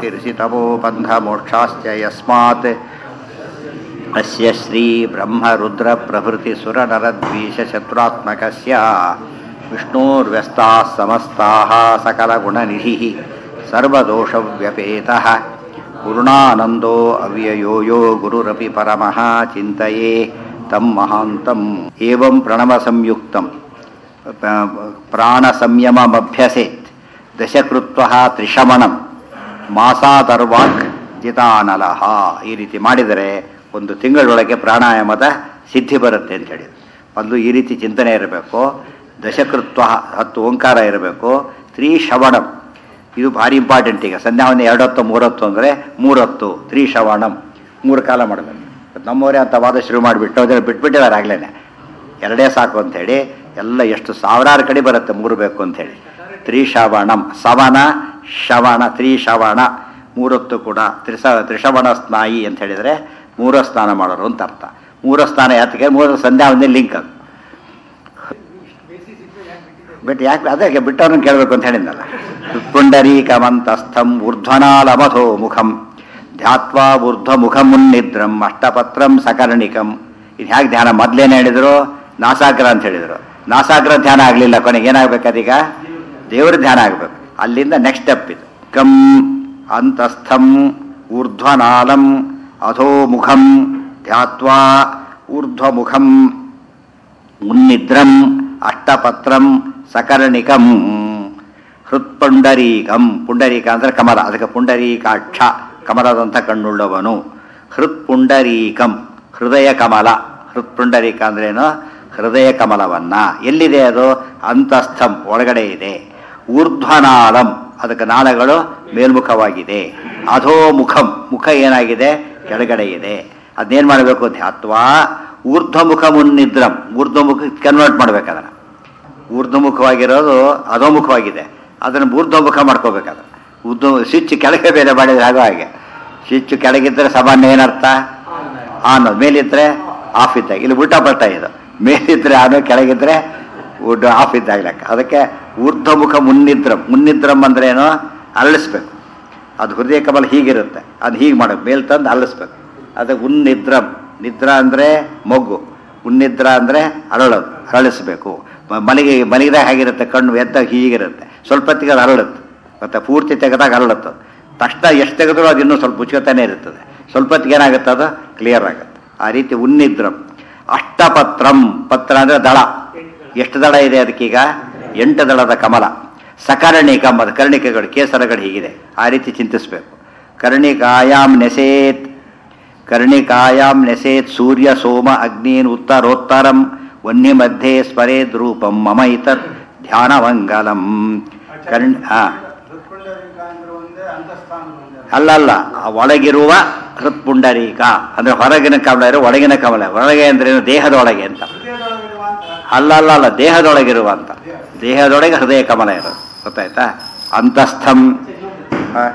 सृष्टिस्थित्यप्ययेहानितिर्षितमोबन्धमोक्षाश्च यस्मात् अस्य श्रीब्रह्मरुद्रप्रभृतिसुरनरद्वीषशत्रुरात्मकस्य विष्णोर्व्यस्ताः समस्ताः सकलगुणनिधिः सर्वदोषव्यपेतः गुरुणानन्दो अव्ययो यो गुरुरपि परमः चिन्तये तं महान्तम् एवं प्रणवसंयुक्तं ಪ್ರಾಣಸಂಯಮಭ್ಯಸೇತ್ ದಶಕೃತ್ವ ತ್ರಿಶಮಣಂ ಮಾಸಾದರ್ವಾಕ್ ಜಿತಾನಲಹ ಈ ರೀತಿ ಮಾಡಿದರೆ ಒಂದು ತಿಂಗಳೊಳಗೆ ಪ್ರಾಣಾಯಾಮದ ಸಿದ್ಧಿ ಬರುತ್ತೆ ಅಂತ ಹೇಳಿದ್ರು ಮೊದಲು ಈ ರೀತಿ ಚಿಂತನೆ ಇರಬೇಕು ದಶಕೃತ್ವ ಹತ್ತು ಓಂಕಾರ ಇರಬೇಕು ತ್ರಿಶವಣಂ ಇದು ಭಾರಿ ಇಂಪಾರ್ಟೆಂಟ್ ಈಗ ಸಂಧ್ಯಾವನ್ನ ಎರಡೊತ್ತು ಮೂರೊತ್ತು ಅಂದರೆ ಮೂರೊತ್ತು ತ್ರಿಶವಣಂ ಮೂರು ಕಾಲ ಮಾಡಬೇಕು ನಮ್ಮವರೇ ಅಂತ ವಾದ ಶುರು ಮಾಡಿಬಿಟ್ಟು ಅದನ್ನು ಬಿಟ್ಬಿಟ್ಟಿದ್ದಾರೆ ಆಗ್ಲೇ ಎರಡೇ ಸಾಕು ಅಂಥೇಳಿ ಎಲ್ಲ ಎಷ್ಟು ಸಾವಿರಾರು ಕಡೆ ಬರುತ್ತೆ ಮೂರು ಬೇಕು ಅಂಥೇಳಿ ತ್ರಿಶವಣಂ ಸವನ ಶವಣ ತ್ರಿಶವಣ ಮೂರೊತ್ತು ಕೂಡ ತ್ರಿಸ ತ್ರಿಶವಣ ಸ್ನಾಯಿ ಅಂತ ಹೇಳಿದರೆ ಮೂರ ಸ್ನಾನ ಮಾಡೋರು ಅಂತ ಅರ್ಥ ಮೂರ ಸ್ನಾನ ಯಾತಕ್ಕೆ ಮೂರ ಸಂಧ್ಯಾ ಒಂದೇ ಲಿಂಕ್ ಅದು ಬಟ್ ಯಾಕೆ ಅದಕ್ಕೆ ಬಿಟ್ಟವ್ರನ್ನ ಕೇಳಬೇಕು ಅಂತ ಹೇಳಿದ್ನಲ್ಲ ಪುಂಡರೀಕಮಂತಸ್ಥಂ ಊರ್ಧ್ವನಾಲಮಧೋ ಮುಖಂ ಧ್ಯಾತ್ವಾ ಊರ್ಧ್ವ ಮುಖ ಮುನ್ನಿದ್ರಂ ಅಷ್ಟಪತ್ರಂ ಸಕರ್ಣಿಕಂ ಇದು ಹೇಗೆ ಧ್ಯಾನ ಮೊದಲೇನು ಹೇಳಿದ್ರು ನಾಸಾಗ್ರ ಅಂತ ಹೇಳಿದರು ನಾಸಾಗ್ರ ಧ್ಯಾನ ಆಗಲಿಲ್ಲ ಕೊನೆಗೆ ಏನಾಗಬೇಕದೀಗ ದೇವ್ರ ಧ್ಯಾನ ಆಗಬೇಕು ಅಲ್ಲಿಂದ ನೆಕ್ಸ್ಟ್ ಸ್ಟೆಪ್ ಇದು ಕಂ ಅಂತಸ್ಥಂ ಊರ್ಧ್ವನಾಲಂ ಅಧೋ ಮುಖಂ ಧ್ಯಾತ್ವಾ ಊರ್ಧ್ವಮುಖಂ ಮುನ್ನಿದ್ರಂ ಅಷ್ಟಪತ್ರಂ ಸಕರ್ಣಿಕಂ ಹೃತ್ಪುಂಡರೀಕಂ ಪುಂಡರೀಕ ಅಂದರೆ ಕಮಲ ಅದಕ್ಕೆ ಪುಂಡರೀಕಾಕ್ಷ ಕಮಲದಂಥ ಕಣ್ಣುಳ್ಳವನು ಹೃತ್ಪುಂಡರೀಕಂ ಹೃದಯ ಕಮಲ ಹೃತ್ಪುಂಡರೀಕ ಅಂದ್ರೇನು ಹೃದಯ ಕಮಲವನ್ನ ಎಲ್ಲಿದೆ ಅದು ಅಂತಸ್ಥಂ ಒಳಗಡೆ ಇದೆ ಊರ್ಧ್ವನಾಳಂ ಅದಕ್ಕೆ ನಾಳಗಳು ಮೇಲ್ಮುಖವಾಗಿದೆ ಅಧೋ ಮುಖಂ ಮುಖ ಏನಾಗಿದೆ ಕೆಳಗಡೆ ಇದೆ ಅದನ್ನೇನು ಮಾಡಬೇಕು ಧ್ಯಾತ್ವಾ ಊರ್ಧ್ವಮುಖ ಮುನ್ನಿದ್ರಂ ಊರ್ಧ್ವಮುಖ ಕನ್ವರ್ಟ್ ಮಾಡ್ಬೇಕು ಅದನ್ನು ಊರ್ಧ್ವಮುಖವಾಗಿರೋದು ಅಧೋಮುಖವಾಗಿದೆ ಅದನ್ನು ಊರ್ಧ್ವಮುಖ ಮಾಡ್ಕೋಬೇಕಾದ್ರೆ ಉದ್ದು ಸ್ವಿಚ್ ಕೆಳಗೆ ಬೇರೆ ಮಾಡಿದ್ರೆ ಆಗೋ ಹಾಗೆ ಸ್ವಿಚ್ ಕೆಳಗಿದ್ರೆ ಸಾಮಾನ್ಯ ಏನರ್ಥ ಆನ್ ಮೇಲಿದ್ರೆ ಆಫ್ ಇದ್ದಾಗ ಇಲ್ಲಿ ಉಲ್ಟಾ ಪಲ್ಟಾ ಇದು ಮೇಲಿದ್ರೆ ಆನು ಕೆಳಗಿದ್ರೆ ಉಡ್ ಆಫ್ ಇದ್ದಾಗ ಲೆಕ್ಕ ಅದಕ್ಕೆ ಊರ್ಧ್ವಮುಖ ಮುನ್ನಿದ್ರಂ ಮುನ್ನಿದ್ರಂ ಅಂದ್ರೆ ಏನು ಅರಳಿಸ್ಬೇಕು ಅದು ಹೃದಯ ಕಮಲ ಹೀಗಿರುತ್ತೆ ಅದು ಹೀಗೆ ಮಾಡಬೇಕು ಮೇಲ್ ತಂದು ಅರಳಿಸ್ಬೇಕು ಅದಕ್ಕೆ ಉನ್ನಿದ್ರಂ ನಿದ್ರಾ ಅಂದರೆ ಮೊಗ್ಗು ಉನ್ನಿದ್ರ ಅಂದರೆ ಅರಳೋದು ಅರಳಿಸ್ಬೇಕು ಮನೆಗೆ ಮಲಗಿದಾಗ ಹೇಗಿರುತ್ತೆ ಕಣ್ಣು ಎದ್ದಾಗ ಹೀಗಿರುತ್ತೆ ಸ್ವಲ್ಪ ಹೊತ್ತಿಗೆ ಅದು ಅರಳುತ್ತೆ ಮತ್ತು ಪೂರ್ತಿ ತೆಗೆದಾಗ ಅರಳುತ್ತೆ ತಕ್ಷಣ ಎಷ್ಟು ತೆಗೆದ್ರೂ ಅದು ಇನ್ನೂ ಸ್ವಲ್ಪ ಮುಚ್ಕೋತಾನೆ ಇರ್ತದೆ ಸ್ವಲ್ಪ ಹೊತ್ತಿಗೆ ಏನಾಗುತ್ತೆ ಅದು ಕ್ಲಿಯರ್ ಆಗುತ್ತೆ ಆ ರೀತಿ ಉನ್ನಿದ್ರಂ ಅಷ್ಟಪತ್ರಂ ಪತ್ರ ಅಂದರೆ ದಳ ಎಷ್ಟು ದಳ ಇದೆ ಅದಕ್ಕೀಗ ಎಂಟು ದಳದ ಕಮಲ ಸಕರ್ಣಿಕಂ ಅದು ಕರ್ಣಿಕೆಗಳು ಕೇಸರಗಳು ಹೀಗಿದೆ ಆ ರೀತಿ ಚಿಂತಿಸಬೇಕು ಕರ್ಣಿಕಾಯಾಮ್ ನೆಸೇತ್ ಕರ್ಣಿಕಾಯಾಂ ನೆಸೇತ್ ಸೂರ್ಯ ಸೋಮ ಅಗ್ನೀನ್ ಉತ್ತರೋತ್ತರಂ ವನ್ಯ ಮಧ್ಯೆ ಸ್ಮರೇದ್ ರೂಪಂ ಮಮ ಇತತ್ ಧ್ಯಾನವಂಗಲಂ ಕರ್ಣ ಹಾ ಅಲ್ಲಲ್ಲ ಆ ಒಳಗಿರುವ ಹೃತ್ಪುಂಡರೀಕ ಅಂದ್ರೆ ಹೊರಗಿನ ಕಮಲ ಇರೋ ಒಳಗಿನ ಕಮಲ ಒಳಗೆ ಅಂದ್ರೆ ಏನು ದೇಹದ ಒಳಗೆ ಅಂತ ಅಲ್ಲ ಅಲ್ಲ ಅಲ್ಲ ದೇಹದೊಳಗಿರುವ ಅಂತ ದೇಹದೊಳಗೆ ಹೃದಯ ಕಮಲ ಇರೋದು ಗೊತ್ತಾಯ್ತಾ ಅಂತಸ್ಥಂ ಹಾ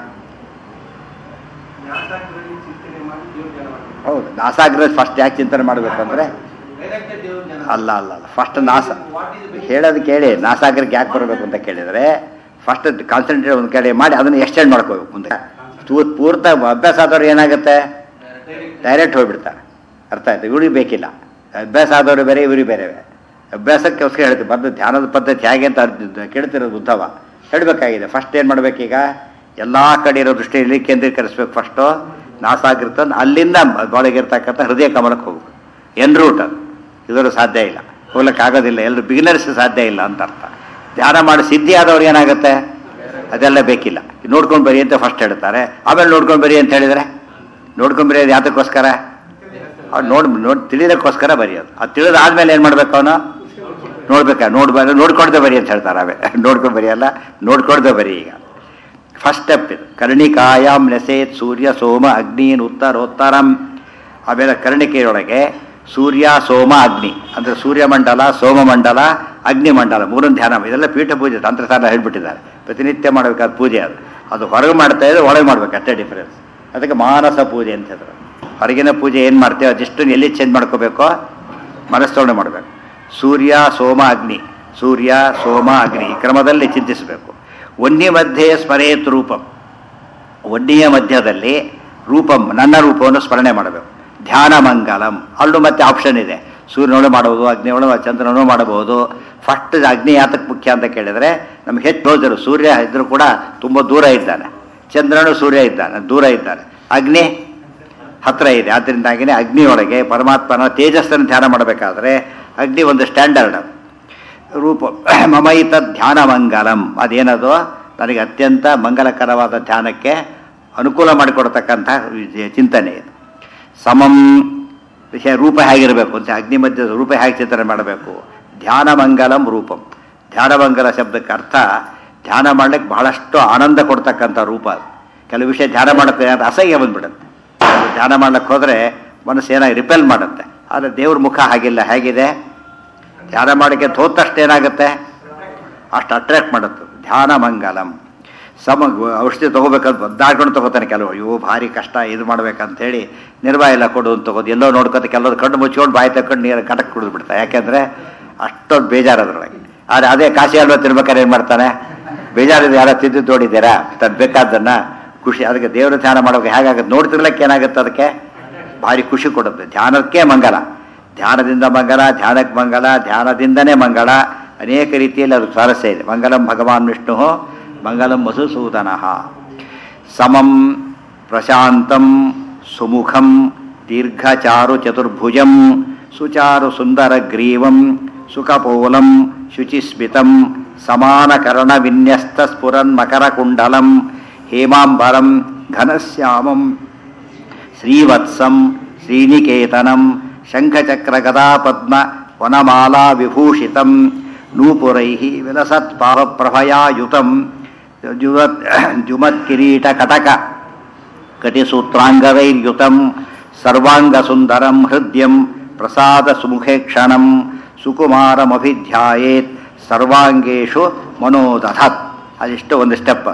ಹೌದು ನಾಸಾಗ್ರ ಫಸ್ಟ್ ಯಾಕೆ ಚಿಂತನೆ ಮಾಡಬೇಕಂದ್ರೆ ಅಲ್ಲ ಅಲ್ಲ ಅಲ್ಲ ಫಸ್ಟ್ ನಾಸ ಹೇಳೋದು ಕೇಳಿ ನಾಸಾಗ್ರಕ್ಕೆ ಯಾಕೆ ಬರಬೇಕು ಅಂತ ಕೇಳಿದರೆ ಫಸ್ಟ್ ಕಾನ್ಸಂಟ್ರೇಟ್ ಒಂದು ಕಡೆ ಮಾಡಿ ಅದನ್ನು ಎಕ್ಸ್ಟೆಂಡ್ ಮಾಡ್ಕೋಬೇಕು ಮುಂದೆ ತೂ- ಪೂರ್ತ ಅಭ್ಯಾಸ ಆದವ್ರು ಏನಾಗುತ್ತೆ ಡೈರೆಕ್ಟ್ ಹೋಗ್ಬಿಡ್ತಾರೆ ಅರ್ಥ ಆಯ್ತು ಇವ್ರಿಗೆ ಬೇಕಿಲ್ಲ ಅಭ್ಯಾಸ ಆದವರು ಬೇರೆ ಇವ್ರಿಗೆ ಬೇರೆ ಅಭ್ಯಾಸಕ್ಕೋಸ್ಕರ ಹೇಳ್ತೀವಿ ಬಂದು ಧ್ಯಾನದ ಪದ್ಧತಿ ಹೇಗೆ ಅಂತ ಅರ್ಥ- ಕೇಳ್ತಿರೋದು ಉದ್ದವ ಹೇಳಬೇಕಾಗಿದೆ ಫಸ್ಟ್ ಏನು ಮಾಡಬೇಕೀಗ ಎಲ್ಲ ಕಡೆ ಇರೋ ದೃಷ್ಟಿಯಲ್ಲಿ ಕೇಂದ್ರೀಕರಿಸ್ಬೇಕು ಫಸ್ಟು ನಾಸಾಗಿರ್ತ ಅಲ್ಲಿಂದ ಒಳಗಿರ್ತಕ್ಕಂಥ ಹೃದಯ ಕಮಲಕ್ಕೆ ಹೋಗ್ಬೇಕು ಎನ್ ರೂಟ್ ಅದು ಇದರ ಸಾಧ್ಯ ಇಲ್ಲ ಹೋಗ್ಲಿಕ್ಕೆ ಆಗೋದಿಲ್ಲ ಎಲ್ಲರೂ ಬಿಗಿನರ್ಸ್ ಸಾಧ್ಯ ಇಲ್ಲ ಅಂತ ಅರ್ಥ ಧ್ಯಾನ ಮಾಡಿ ಸಿದ್ಧಿ ಆದವ್ರು ಏನಾಗುತ್ತೆ ಅದೆಲ್ಲ ಬೇಕಿಲ್ಲ ನೋಡ್ಕೊಂಡು ಬರಿ ಅಂತ ಫಸ್ಟ್ ಹೇಳ್ತಾರೆ ಆಮೇಲೆ ನೋಡ್ಕೊಂಡು ಬರಿ ಅಂತ ಹೇಳಿದರೆ ನೋಡ್ಕೊಂಡು ಬರೆಯೋದು ಯಾತಕ್ಕೋಸ್ಕರ ಅವ್ನು ನೋಡಿ ನೋಡಿ ತಿಳಿಯೋದಕ್ಕೋಸ್ಕರ ಬರೆಯೋದು ಅದು ತಿಳಿದಾದ್ಮೇಲೆ ಏನು ಮಾಡ್ಬೇಕು ಅವನು ನೋಡ್ಬೇಕಾ ನೋಡ್ಬಾರ್ದು ನೋಡ್ಕೊಳ್ದೆ ಬರಿ ಅಂತ ಹೇಳ್ತಾರೆ ಅವೇ ನೋಡ್ಕೊಂಡು ಬರೆಯಲ್ಲ ನೋಡ್ಕೊಳ್ದೆ ಬರಿ ಈಗ ಫಸ್ಟ್ ಸ್ಟೆಪ್ ಇದು ಕರ್ಣಿಕಾಯಾಮ್ ನೆಸೇತ್ ಸೂರ್ಯ ಸೋಮ ಅಗ್ನೀನ್ ಉತ್ತರೋತ್ತರಂ ಆಮೇಲೆ ಕರ್ಣಿಕೆಯೊಳಗೆ ಸೂರ್ಯ ಸೋಮ ಅಗ್ನಿ ಅಂದರೆ ಸೂರ್ಯಮಂಡಲ ಸೋಮಮಂಡಲ ಅಗ್ನಿಮಂಡಲ ಮೂರನ್ನು ಧ್ಯಾನ ಮಾಡಿ. ಇದೆಲ್ಲ ಪೀಠ ಪೂಜೆ ತಂತ್ರಸಾರ ಹೇಳ್ಬಿಟ್ಟಿದ್ದಾರೆ ಪ್ರತಿನಿತ್ಯ ಮಾಡಬೇಕಾದ ಪೂಜೆ ಅದು ಅದು ಹೊರಗೆ ಮಾಡ್ತಾ ಇದ್ರೆ ಒಳಗೆ ಮಾಡ್ಬೇಕು ಅಷ್ಟೇ ಡಿಫರೆನ್ಸ್ ಅದಕ್ಕೆ ಮಾನಸ ಪೂಜೆ ಅಂತ ಹೇಳಿದ್ರು ಹೊರಗಿನ ಪೂಜೆ ಏನು ಮಾಡ್ತೇವೆ ಅದಿಷ್ಟು ಎಲ್ಲಿ ಚೇಂಜ್ ಮಾಡ್ಕೋಬೇಕೋ ಮನಸ್ಸೋಣೆ ಮಾಡಬೇಕು ಸೂರ್ಯ ಸೋಮ ಅಗ್ನಿ ಸೂರ್ಯ ಸೋಮ ಅಗ್ನಿ ಈ ಕ್ರಮದಲ್ಲಿ ಚಿಂತಿಸಬೇಕು ವನ್ಯ ಮಧ್ಯೆ ಸ್ಮರೇತ್ ರೂಪಂ ಒಡ್ಡಿಯ ಮಧ್ಯದಲ್ಲಿ ರೂಪಂ ನನ್ನ ರೂಪವನ್ನು ಸ್ಮರಣೆ ಮಾಡಬೇಕು ಧ್ಯಾನ ಮಂಗಲಂ ಅಲ್ಲೂ ಮತ್ತೆ ಆಪ್ಷನ್ ಇದೆ ಸೂರ್ಯನೊಳು ಮಾಡಬಹುದು ಅಗ್ನಿಯೊಳು ಚಂದ್ರನೂ ಮಾಡಬಹುದು ಫಸ್ಟ್ ಅಗ್ನಿ ಯಾತಕ್ಕೆ ಮುಖ್ಯ ಅಂತ ಕೇಳಿದ್ರೆ ನಮ್ಗೆ ಹೆಚ್ಚು ಕ್ಲೋಸರು ಸೂರ್ಯ ಇದ್ರೂ ಕೂಡ ತುಂಬ ದೂರ ಇದ್ದಾನೆ ಚಂದ್ರನು ಸೂರ್ಯ ಇದ್ದಾನೆ ದೂರ ಇದ್ದಾನೆ ಅಗ್ನಿ ಹತ್ರ ಇದೆ ಆದ್ದರಿಂದಾಗಿನೇ ಅಗ್ನಿಯೊಳಗೆ ಪರಮಾತ್ಮನ ತೇಜಸ್ಸನ್ನು ಧ್ಯಾನ ಮಾಡಬೇಕಾದ್ರೆ ಅಗ್ನಿ ಒಂದು ಸ್ಟ್ಯಾಂಡರ್ಡ್ ರೂಪ ಮಮೈತ ಧ್ಯಾನ ಮಂಗಲಂ ಅದೇನದು ನನಗೆ ಅತ್ಯಂತ ಮಂಗಲಕರವಾದ ಧ್ಯಾನಕ್ಕೆ ಅನುಕೂಲ ಮಾಡಿಕೊಡ್ತಕ್ಕಂಥ ಚಿಂತನೆ ಇದು ಸಮಂ ವಿಷಯ ರೂಪ ಹೇಗಿರಬೇಕು ಅಂತ ಅಗ್ನಿ ಮಧ್ಯದ ರೂಪ ಹೇಗೆ ಚಿಂತನೆ ಮಾಡಬೇಕು ಧ್ಯಾನ ಮಂಗಲಂ ರೂಪಂ ಧ್ಯಾನಮಂಗಲ ಶಬ್ದಕ್ಕೆ ಅರ್ಥ ಧ್ಯಾನ ಮಾಡ್ಲಿಕ್ಕೆ ಬಹಳಷ್ಟು ಆನಂದ ಕೊಡ್ತಕ್ಕಂಥ ರೂಪ ಅದು ಕೆಲವು ವಿಷಯ ಧ್ಯಾನ ಮಾಡುತ್ತೆ ಅಂತ ಅಸಹ್ಯ ಬಂದ್ಬಿಡುತ್ತೆ ಅದು ಧ್ಯಾನ ಮಾಡ್ಲಿಕ್ಕೆ ಹೋದರೆ ಮನಸ್ಸು ಏನಾಗಿ ರಿಪೆಲ್ ಮಾಡುತ್ತೆ ಆದರೆ ದೇವ್ರ ಮುಖ ಹಾಗಿಲ್ಲ ಹೇಗಿದೆ ಧ್ಯಾನ ಮಾಡೋಕ್ಕೆ ಹೋದ ತಕ್ಷಣ ಏನಾಗುತ್ತೆ ಅಷ್ಟು ಅಟ್ರಾಕ್ಟ್ ಮಾಡುತ್ತೆ ಧ್ಯಾನ ಮಂಗಲಂ ಸಮ ಔಷಧಿ ತೊಗೋಬೇಕಂತ ಒದ್ದಾಡ್ಕೊಂಡು ತೊಗೋತಾನೆ ಕೆಲವು ಅಯ್ಯೋ ಭಾರಿ ಕಷ್ಟ ಇದು ಮಾಡ್ಬೇಕಂತ ಹೇಳಿ ನಿರ್ವಾಹ ಎಲ್ಲ ಕೊಡು ಅಂತ ತಗೋದು ಎಲ್ಲೋ ನೋಡ್ಕೊತ ಕೆಲವರು ಕಣ್ಣು ಮುಚ್ಕೊಂಡು ಬಾಯಿ ತಕೊಂಡು ನೀರು ಕಟಕ್ ಕುಡಿದು ಬಿಡ್ತಾರೆ ಯಾಕೆಂದರೆ ಅಷ್ಟೊಂದು ಬೇಜಾರು ಅದ್ರೊಳಗೆ ಆದರೆ ಅದೇ ಕಾಶಿ ಹಲ್ವ ತಿನ್ಬೇಕಾದ್ರೆ ಏನು ಮಾಡ್ತಾನೆ ಬೇಜಾರಿದೆ ಯಾರೋ ತಿದ್ದು ನೋಡಿದ್ದೀರಾ ತದ್ ಬೇಕಾದ್ದನ್ನು ಖುಷಿ ಅದಕ್ಕೆ ದೇವರ ಧ್ಯಾನ ಮಾಡೋಕೆ ಹೇಗಾಗುತ್ತೆ ನೋಡ್ತಿರ್ಲಿಕ್ಕೆ ಏನಾಗುತ್ತೆ ಅದಕ್ಕೆ ಭಾರಿ ಖುಷಿ ಕೊಡುತ್ತೆ ಧ್ಯಾನಕ್ಕೆ ಮಂಗಲ ಧ್ಯಾನದಿಂದ ಮಂಗಲ ಧ್ಯಾನಕ್ಕೆ ಮಂಗಲ ಧ್ಯಾನದಿಂದನೇ ಮಂಗಳ ಅನೇಕ ರೀತಿಯಲ್ಲಿ ಅದು ಸ್ವಾರಸ್ಯ ಇದೆ ಮಂಗಲಂ ಭಗವಾನ್ ವಿಷ್ಣು ಮಂಗಲಂ ಮಧುಸೂದನ ಸಮಂ ಪ್ರಶಾಂತಂ ಸುಮುಖಂ ದೀರ್ಘಚಾರು ಚತುರ್ಭುಜಂ ಸುಚಾರು ಸುಂದರ ಗ್ರೀವಂ ಸುಖಪೋಲಂ ಶುಚಿಸ್ಮಿತಂ ಸಮಾನಕರಣ ವಿನ್ಯಸ್ತ ಸ್ಫುರನ್ ಮಕರಕುಂಡಲಂ ಹೇಮಾಂಬರಂ ಘನಶ್ಯಾಮಂ ಶ್ರೀವತ್ಸಂ ಶ್ರೀನಿಕೇತನಂ ಶಂಖಚಕ್ರಗದಾಪದ್ಮ ವನಮಾಲಾ ವಿಭೂಷಿತಂ ನೂಪುರೈ ವಿಲಸತ್ಪಾವಪ್ರಭಯಾಯುತಂ ಜುವತ್ ಜುಮತ್ಕಿರೀಟಕಟಕ ಕಟಿಸೂತ್ರಾಂಗವೈರ್ಯುತಂ ಸರ್ವಾಂಗಸುಂದರಂ ಹೃದ್ಯಂ ಪ್ರಸಾದ ಸುಮುಖೇಕ್ಷಣಂ ಸುಕುಮಾರಮಭಿಧ್ಯಾಯೇತ್ ಸರ್ವಾಂಗೇಶು ಮನೋದಧತ್ ಅದಿಷ್ಟು ಒಂದು ಸ್ಟೆಪ್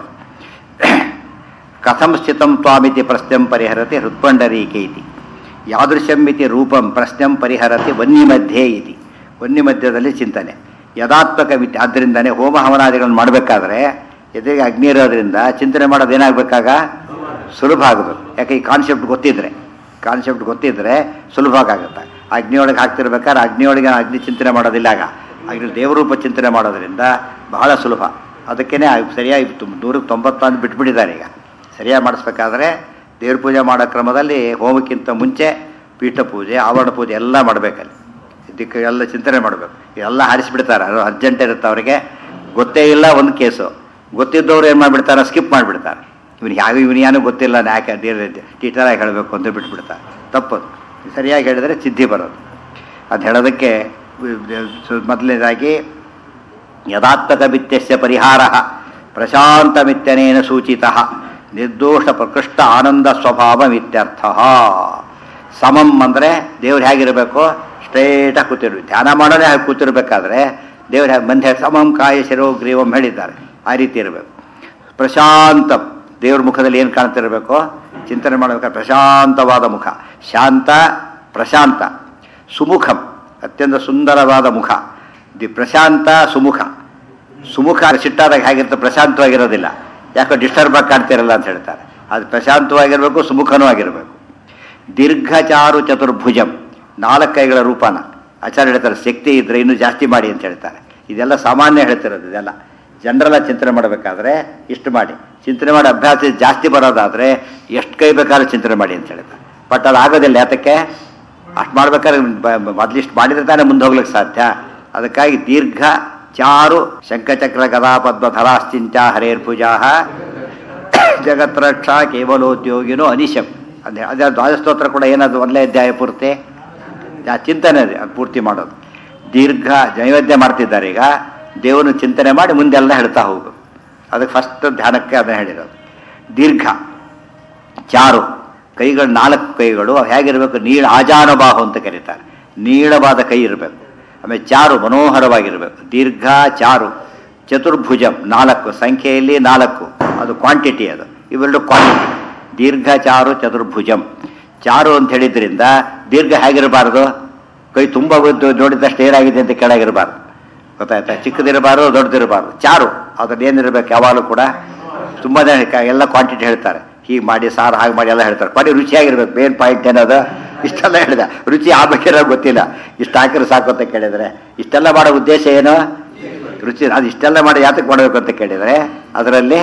ಕಥಂ ಸ್ಥಿತಂ ತ್ವಾಮಿತಿ ಪ್ರಶ್ನಂ ಪರಿಹರತಿ ಹೃತ್ಪಂಡರೀಕೆ ಇತಿ ಯಾದೃಶಂ ಇತಿ ರೂಪಂ ಪ್ರಶ್ನಂ ಪರಿಹರತಿ ವನ್ಯಮಧ್ಯೆ ಇತಿ ವನ್ಯಮಧ್ಯದಲ್ಲಿ ಚಿಂತನೆ ಯದಾತ್ಮಕ ವಿದ್ಯೆ ಆದ್ದರಿಂದನೇ ಹೋಮ ಹವನಾದಿಗಳನ್ನು ಮಾಡಬೇಕಾದ್ರೆ ಎದುರಿಗೆ ಅಗ್ನಿ ಇರೋದ್ರಿಂದ ಚಿಂತನೆ ಮಾಡೋದು ಏನಾಗಬೇಕಾಗ ಸುಲಭ ಆಗಬೇಕು ಯಾಕೆ ಈ ಕಾನ್ಸೆಪ್ಟ್ ಗೊತ್ತಿದ್ರೆ ಕಾನ್ಸೆಪ್ಟ್ ಗೊತ್ತಿದ್ರೆ ಸುಲಭ ಆಗುತ್ತೆ ಅಗ್ನಿಯೊಳಗೆ ಹಾಕ್ತಿರ್ಬೇಕಾದ್ರೆ ಅಗ್ನಿಯೊಳಗೆ ಅಗ್ನಿ ಚಿಂತನೆ ಮಾಡೋದಿಲ್ಲ ಆಗ ಅಗ್ನಿ ದೇವರೂಪ ಚಿಂತನೆ ಮಾಡೋದ್ರಿಂದ ಬಹಳ ಸುಲಭ ಅದಕ್ಕೇ ಸರಿಯಾಗಿ ತುಂಬ ನೂರಕ್ಕೆ ತೊಂಬತ್ತೊಂದು ಬಿಟ್ಬಿಟ್ಟಿದ್ದಾರೆ ಈಗ ಸರಿಯಾಗಿ ಮಾಡಿಸ್ಬೇಕಾದ್ರೆ ದೇವ್ರ ಪೂಜೆ ಮಾಡೋ ಕ್ರಮದಲ್ಲಿ ಹೋಮಕ್ಕಿಂತ ಮುಂಚೆ ಪೀಠ ಪೂಜೆ ಆವರಣ ಪೂಜೆ ಎಲ್ಲ ಮಾಡಬೇಕಲ್ಲಿ ಇದಕ್ಕೆ ಎಲ್ಲ ಚಿಂತನೆ ಮಾಡಬೇಕು ಎಲ್ಲ ಹಾರಿಸಿಬಿಡ್ತಾರೆ ಅದು ಅರ್ಜೆಂಟ್ ಇರುತ್ತೆ ಅವರಿಗೆ ಗೊತ್ತೇ ಇಲ್ಲ ಒಂದು ಕೇಸು ಗೊತ್ತಿದ್ದವ್ರು ಏನು ಮಾಡಿಬಿಡ್ತಾರೆ ಸ್ಕಿಪ್ ಮಾಡಿಬಿಡ್ತಾರೆ ಇವನು ಯಾವ ಇವನು ಏನೂ ಗೊತ್ತಿಲ್ಲ ಯಾಕೆ ಟೀಚರಾಗಿ ಹೇಳಬೇಕು ಅಂತ ಬಿಟ್ಬಿಡ್ತಾರೆ ತಪ್ಪದು ಸರಿಯಾಗಿ ಹೇಳಿದರೆ ಸಿದ್ಧಿ ಬರೋದು ಅದು ಹೇಳೋದಕ್ಕೆ ಮೊದಲನೇದಾಗಿ ಯದಾತ್ಮಕ ಮಿತ್ಯಸ್ಯ ಪರಿಹಾರ ಪ್ರಶಾಂತಮಿತ್ಯನೇನ ಸೂಚಿತ ನಿರ್ದೋಷ ಪ್ರಕೃಷ್ಟ ಆನಂದ ಸ್ವಭಾವಮಿತ್ಯರ್ಥ ಸಮಂ ಅಂದರೆ ದೇವ್ರು ಹೇಗಿರಬೇಕು ಸ್ಟ್ರೇಟಾಗಿ ಕೂತಿರ್ಬೇಕು ಧ್ಯಾನ ಮಾಡೋದೇ ಹಾಗೆ ಕೂತಿರ್ಬೇಕಾದ್ರೆ ದೇವ್ರ ಹೇಗೆ ಮಂದಿ ಸಮಂ ಕಾಯ ಶಿರೋ ಗ್ರೀವಂ ಹೇಳಿದ್ದಾರೆ ಆ ರೀತಿ ಇರಬೇಕು ಪ್ರಶಾಂತಂ ದೇವ್ರ ಮುಖದಲ್ಲಿ ಏನು ಕಾಣ್ತಿರಬೇಕು ಚಿಂತನೆ ಮಾಡಬೇಕಾದ್ರೆ ಪ್ರಶಾಂತವಾದ ಮುಖ ಶಾಂತ ಪ್ರಶಾಂತ ಸುಮುಖಂ ಅತ್ಯಂತ ಸುಂದರವಾದ ಮುಖ ದಿ ಪ್ರಶಾಂತ ಸುಮುಖ ಸುಮುಖ ಸಿಟ್ಟಾದಾಗ ಹೇಗಿರುತ್ತೆ ಪ್ರಶಾಂತವಾಗಿರೋದಿಲ್ಲ ಯಾಕೋ ಡಿಸ್ಟರ್ಬ್ ಆಗಿ ಕಾಣ್ತಿರಲ್ಲ ಅಂತ ಹೇಳ್ತಾರೆ ಅದು ಪ್ರಶಾಂತವಾಗಿರಬೇಕು ಸುಮುಖನೂ ಆಗಿರಬೇಕು ದೀರ್ಘಚಾರು ಚತುರ್ಭುಜಂ ನಾಲ್ಕು ಕೈಗಳ ರೂಪನ ಆಚಾರ್ಯ ಹೇಳ್ತಾರೆ ಶಕ್ತಿ ಇದ್ರೆ ಇನ್ನೂ ಜಾಸ್ತಿ ಮಾಡಿ ಅಂತ ಹೇಳ್ತಾರೆ ಇದೆಲ್ಲ ಸಾಮಾನ್ಯ ಹೇಳ್ತಿರೋದು ಇದೆಲ್ಲ ಜನರೆಲ್ಲ ಚಿಂತನೆ ಮಾಡಬೇಕಾದ್ರೆ ಇಷ್ಟು ಮಾಡಿ ಚಿಂತನೆ ಮಾಡಿ ಅಭ್ಯಾಸ ಜಾಸ್ತಿ ಬರೋದಾದರೆ ಎಷ್ಟು ಕೈ ಬೇಕಾದ್ರೂ ಚಿಂತನೆ ಮಾಡಿ ಅಂತ ಹೇಳ್ತಾರೆ ಬಟ್ ಅದು ಆಗೋದಿಲ್ಲ ಯಾತಕ್ಕೆ ಅಷ್ಟು ಮಾಡ್ಬೇಕಾದ್ರೆ ಮೊದಲಿಷ್ಟು ಮಾಡಿದ್ರೆ ತಾನೇ ಮುಂದೆ ಹೋಗ್ಲಿಕ್ಕೆ ಸಾಧ್ಯ ಅದಕ್ಕಾಗಿ ದೀರ್ಘ ಚಾರು ಶಂಖಚಕ್ರ ಗದಾ ಪದ್ಮ ಧರಾಶ್ಚಿಂಚ ಹರೇರ್ ಪೂಜಾ ಜಗತ್ರಕ್ಷಾ ಕೇವಲೋದ್ಯೋಗಿನೋ ಅನಿಶಂ ಅದೇ ಅದೇ ದ್ವಾದಸ್ತೋತ್ರ ಕೂಡ ಏನದು ಒಂದನೇ ಅಧ್ಯಾಯ ಪೂರ್ತಿ ಆ ಚಿಂತನೆ ಅದೇ ಅದು ಪೂರ್ತಿ ಮಾಡೋದು ದೀರ್ಘ ನೈವೇದ್ಯ ಮಾಡ್ತಿದ್ದಾರೆ ಈಗ ದೇವರನ್ನು ಚಿಂತನೆ ಮಾಡಿ ಮುಂದೆಲ್ಲ ಹೇಳ್ತಾ ಹೋಗು ಅದಕ್ಕೆ ಫಸ್ಟ್ ಧ್ಯಾನಕ್ಕೆ ಅದನ್ನ ಹೇಳಿರೋದು ದೀರ್ಘ ಚಾರು ಕೈಗಳು ನಾಲ್ಕು ಕೈಗಳು ಹೇಗಿರಬೇಕು ನೀಳ ಆಜಾನುಬಾಹು ಅಂತ ಕರೀತಾರೆ ನೀಳವಾದ ಕೈ ಇರಬೇಕು ಆಮೇಲೆ ಚಾರು ಮನೋಹರವಾಗಿರಬೇಕು ದೀರ್ಘ ಚಾರು ಚತುರ್ಭುಜಂ ನಾಲ್ಕು ಸಂಖ್ಯೆಯಲ್ಲಿ ನಾಲ್ಕು ಅದು ಕ್ವಾಂಟಿಟಿ ಅದು ಇವೆರಡು ಕ್ವಾಂಟಿಟಿ ದೀರ್ಘ ಚಾರು ಚತುರ್ಭುಜಂ ಚಾರು ಅಂತ ಹೇಳಿದ್ರಿಂದ ದೀರ್ಘ ಹೇಗಿರಬಾರ್ದು ಕೈ ತುಂಬ ಉದ್ದು ನೋಡಿದಷ್ಟು ಏನಾಗಿದೆ ಅಂತ ಕೆಳಗಿರಬಾರ್ದು ಗೊತ್ತಾಯ್ತಾ ಚಿಕ್ಕದಿರಬಾರ್ದು ದೊಡ್ಡದಿರಬಾರ್ದು ಚಾರು ಅದ್ರಲ್ಲಿ ಏನಿರಬೇಕು ಯಾವಾಗಲೂ ಕೂಡ ತುಂಬ ಜನ ಕ- ಎಲ್ಲ ಕ್ವಾಂಟಿಟಿ ಹೇಳ್ತಾರೆ ಹೀಗೆ ಮಾಡಿ ಸಾರು ಹಾಗೆ ಮಾಡಿ ಎಲ್ಲ ಹೇಳ್ತಾರೆ ಕೊನೆ ರುಚಿಯಾಗಿರ್ಬೇಕು ಮೇನ್ ಪಾಯಿಂಟ್ ಏನದು ಇಷ್ಟೆಲ್ಲ ಹೇಳಿದೆ ರುಚಿ ಆಗ್ಬೇಕಿರೋ ಗೊತ್ತಿಲ್ಲ ಇಷ್ಟು ಹಾಕಿದ್ರೆ ಸಾಕು ಅಂತ ಕೇಳಿದರೆ ಇಷ್ಟೆಲ್ಲ ಮಾಡೋ ಉದ್ದೇಶ ಏನು ರುಚಿ ಅದು ಇಷ್ಟೆಲ್ಲ ಮಾಡಿ ಯಾತಕ್ಕೆ ಮಾಡಬೇಕು ಅಂತ ಕೇಳಿದರೆ ಅದರಲ್ಲಿ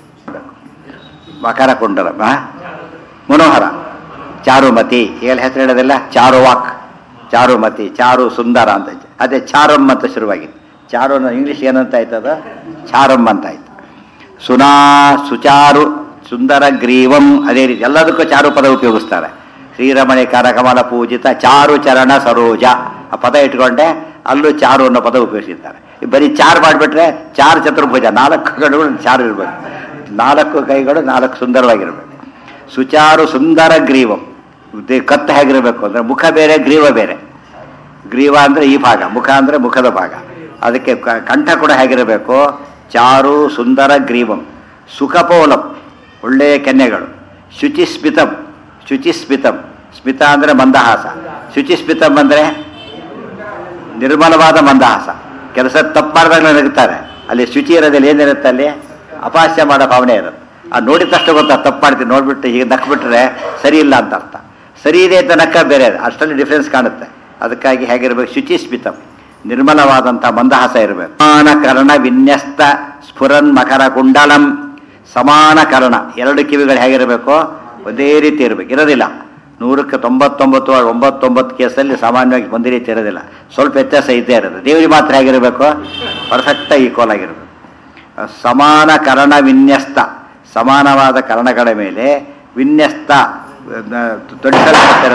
ಮಕರ ಕುಂಡಲ ಆ? ಮನೋಹರ ಚಾರುಮತಿ ಹೇಳಿ ಹೆಸರು ಹೇಳೋದಿಲ್ಲ ಚಾರುವಾಕ್ ಚಾರುಮತಿ ಚಾರು ಸುಂದರ ಅಂತ ಅದೇ ಚಾರಮ್ ಅಂತ ಶುರುವಾಗಿತ್ತು ಚಾರು ಅನ್ನೋ ಇಂಗ್ಲೀಷ್ ಏನಂತ ಆಯ್ತು ಅದು ಚಾರಮ್ ಅಂತ ಆಯ್ತು ಸುನಾ ಸುಚಾರು ಸುಂದರ ಗ್ರೀವಂ ಅದೇ ರೀತಿ ಎಲ್ಲದಕ್ಕೂ ಚಾರು ಪದ ಉಪಯೋಗಿಸ್ತಾರೆ ಶ್ರೀರಮಣಿ ಕರಕಮಲ ಪೂಜಿತ ಚಾರು ಚರಣ ಸರೋಜ ಆ ಪದ ಇಟ್ಕೊಂಡೆ ಅಲ್ಲೂ ಚಾರು ಅನ್ನೋ ಪದ ಉಪಯೋಗಿಸಿದ್ದಾರೆ ಈ ಬರೀ ಚಾರ್ ಮಾಡಿಬಿಟ್ರೆ ಚಾರು ಚತುರ್ಭುಜ ನಾಲ್ಕು ಕಡೆಗಳು ಚಾರು ಇರಬೇಕು ನಾಲ್ಕು ಕೈಗಳು ನಾಲ್ಕು ಸುಂದರವಾಗಿರ್ಬೇಕು ಸುಚಾರು ಸುಂದರ ಗ್ರೀವಂ ಇದು ಕತ್ತು ಹೇಗಿರಬೇಕು ಅಂದ್ರೆ ಮುಖ ಬೇರೆ ಗ್ರೀವ ಬೇರೆ ಗ್ರೀವ ಅಂದ್ರೆ ಈ ಭಾಗ ಮುಖ ಅಂದ್ರೆ ಮುಖದ ಭಾಗ ಅದಕ್ಕೆ ಕ- ಕಂಠ ಕೂಡ ಹೇಗಿರಬೇಕು ಚಾರು ಸುಂದರ ಗ್ರೀವಂ ಸುಖಪೋಲಂ ಒಳ್ಳೆಯ ಕೆನ್ನೆಗಳು ಶುಚಿಸ್ಮಿತಂ ಶುಚಿಸ್ಮಿತಂ ಸ್ಮಿತ ಅಂದ್ರೆ ಮಂದಹಾಸ ಶುಚಿಸ್ಮಿತಂ ಅಂದ್ರೆ ನಿರ್ಮಲವಾದ ಮಂದಹಾಸ ಕೆಲಸ ತಪ್ಪು ಮಾಡಿದಾಗ ನಗುತ್ತಾರೆ ಅಲ್ಲಿ ಶುಚಿ ಇರೋದಿಲ್ಲ ಏನಿರುತ್ತೆ ಅಲ್ಲಿ ಅಪಹಾಸ್ಯ ಮಾಡೋ ಭಾವನೆ ಇರುತ್ತೆ ಆ ನೋಡಿದ ತಕ್ಷಣ ಗೊತ್ತಾ ತಪ್ಪು ಮಾಡ್ತೀವಿ ನೋಡ್ಬಿಟ್ಟು ಹೀಗೆ ನಕ್ಬಿಟ್ರೆ ಸರಿ ಇಲ್ಲ ಅಂತ ಅರ್ಥ ಸರಿ ಇದೆ ಅಂತ ನಕ್ಕ ಬೇರೆ ಅದು. ಅಷ್ಟರಲ್ಲಿ ಡಿಫ್ರೆನ್ಸ್ ಕಾಣುತ್ತೆ ಅದಕ್ಕಾಗಿ ಹೇಗಿರ್ಬೇಕು ಶುಚಿ ಸ್ಮಿತಂ ನಿರ್ಮಲವಾದಂಥ ಮಂದಹಾಸ ಇರಬೇಕು ಸಮಾನ ಕರ್ಣ ವಿನ್ಯಸ್ತ ಸ್ಫುರನ್ ಮಕರ ಕುಂಡಲಂ ಸಮಾನ ಕರ್ಣ ಎರಡು ಕಿವಿಗಳು ಹೇಗಿರಬೇಕು ಒಂದೇ ರೀತಿ ಇರಬೇಕು ಇರೋದಿಲ್ಲ ನೂರಕ್ಕೆ ತೊಂಬತ್ತೊಂಬತ್ತು ಒಂಬತ್ತೊಂಬತ್ತು ಕೇಸಲ್ಲಿ ಸಾಮಾನ್ಯವಾಗಿ ಒಂದೇ ರೀತಿ ಇರೋದಿಲ್ಲ ಸ್ವಲ್ಪ ವ್ಯತ್ಯಾಸ ಇದ್ದೇ ಇರೋದು ದೇವರಿಗೆ ಮಾತ್ರ ಹೇಗಿರಬೇಕು ಪರ್ಫೆಕ್ಟ್ ಈಕ್ವಲ್ ಆಗಿರಬೇಕು ಸಮಾನ ಕರ್ಣ ವಿನ್ಯಸ್ತ ಸಮಾನವಾದ ಕರ್ಣಗಳ ಮೇಲೆ ವಿನ್ಯಸ್ತ ತೊಡಿಸಲ್ಪಟ್ಟಿರೋ